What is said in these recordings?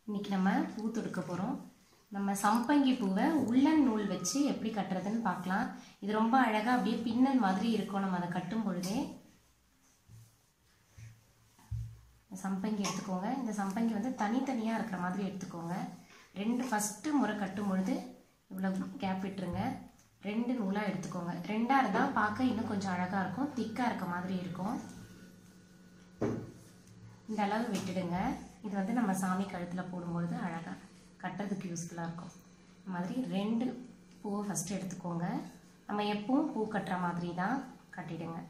இன்னைக்கு நம்ம பூ தொடுக்க போகிறோம் நம்ம சம்பங்கி பூவை உள்ளன் நூல் வச்சு எப்படி கட்டுறதுன்னு பார்க்கலாம் இது ரொம்ப அழகாக அப்படியே பின்னல் மாதிரி இருக்கும் நம்ம அதை கட்டும் பொழுதே சம்பங்கி எடுத்துக்கோங்க இந்த சம்பங்கி வந்து தனித்தனியாக இருக்கிற மாதிரி எடுத்துக்கோங்க ரெண்டு ஃபஸ்ட்டு முறை கட்டும் பொழுது இவ்வளோ கேப் விட்டுருங்க ரெண்டு நூலாக எடுத்துக்கோங்க ரெண்டாக இருந்தால் பார்க்க இன்னும் கொஞ்சம் அழகாக இருக்கும் திக்காக இருக்க மாதிரி இருக்கும் இந்த அளவு விட்டுடுங்க இது வந்து நம்ம சாமி கழுத்தில் போடும்பொழுது அழகாக கட்டுறதுக்கு யூஸ்ஃபுல்லாக இருக்கும் இந்த மாதிரி ரெண்டு பூவை ஃபஸ்ட்டு எடுத்துக்கோங்க நம்ம எப்பவும் பூ கட்டுற மாதிரி தான் கட்டிடுங்க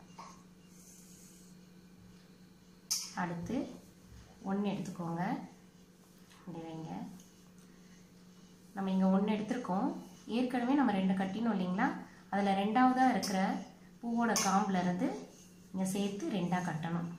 அடுத்து ஒன்று எடுத்துக்கோங்க இப்படி வைங்க நம்ம இங்கே ஒன்று எடுத்திருக்கோம் ஏற்கனவே நம்ம ரெண்டு கட்டினோம் இல்லைங்களா அதில் ரெண்டாவதாக இருக்கிற பூவோட காம்பில் இருந்து இங்கே சேர்த்து ரெண்டாக கட்டணும்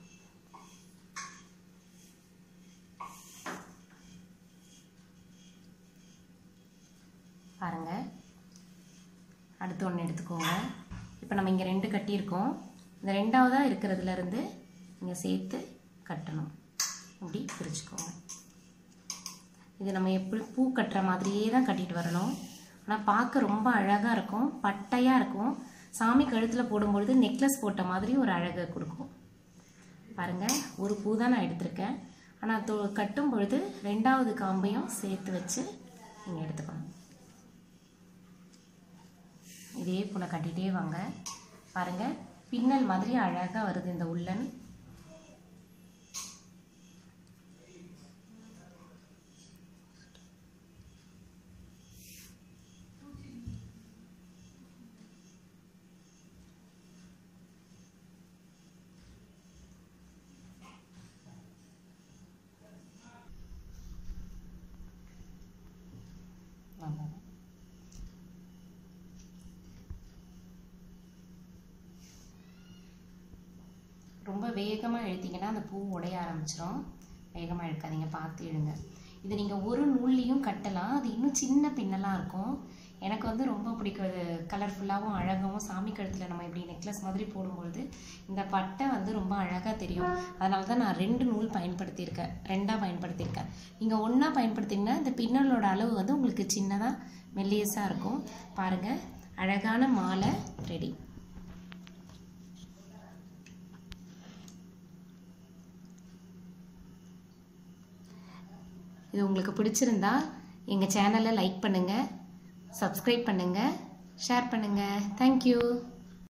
பாருங்க அடுத்து ஒன்று எடுத்துக்கோங்க இப்போ நம்ம இங்கே ரெண்டு கட்டியிருக்கோம் இந்த ரெண்டாவதாக இருக்கிறதுல இருந்து இங்கே சேர்த்து கட்டணும் இப்படி பிரிச்சுக்கோங்க இது நம்ம எப்படி பூ கட்டுற மாதிரியே தான் கட்டிட்டு வரணும் ஆனால் பார்க்க ரொம்ப அழகாக இருக்கும் பட்டையாக இருக்கும் சாமி கழுத்தில் போடும்பொழுது நெக்லஸ் போட்ட மாதிரி ஒரு அழகை கொடுக்கும் பாருங்கள் ஒரு பூ தான் நான் எடுத்திருக்கேன் ஆனால் தொ கட்டும் பொழுது ரெண்டாவது காம்பையும் சேர்த்து வச்சு நீங்கள் எடுத்துக்கணும் இதே போல் கட்டிகிட்டே வாங்க பாருங்கள் பின்னல் மாதிரி அழகாக வருது இந்த உள்ளன் அவ்வளோதான் ரொம்ப வேகமாக இழுத்தீங்கன்னா அந்த பூ உடைய ஆரம்பிச்சிடும் வேகமாக இழுக்காதீங்க பார்த்து இழுங்க இது நீங்கள் ஒரு நூல்லையும் கட்டலாம் அது இன்னும் சின்ன பின்னலாக இருக்கும் எனக்கு வந்து ரொம்ப பிடிக்கும் இது கலர்ஃபுல்லாகவும் அழகாகவும் சாமி கழுத்தில் நம்ம இப்படி நெக்லஸ் மாதிரி போடும்பொழுது இந்த பட்டை வந்து ரொம்ப அழகாக தெரியும் அதனால தான் நான் ரெண்டு நூல் பயன்படுத்தியிருக்கேன் ரெண்டாக பயன்படுத்தியிருக்கேன் நீங்கள் ஒன்றா பயன்படுத்திங்கன்னா இந்த பின்னலோட அளவு வந்து உங்களுக்கு சின்னதாக மெல்லியஸாக இருக்கும் பாருங்கள் அழகான மாலை ரெடி இது உங்களுக்கு பிடிச்சிருந்தா எங்கள் சேனலை லைக் பண்ணுங்கள் சப்ஸ்கிரைப் பண்ணுங்கள் ஷேர் பண்ணுங்கள் தேங்க்யூ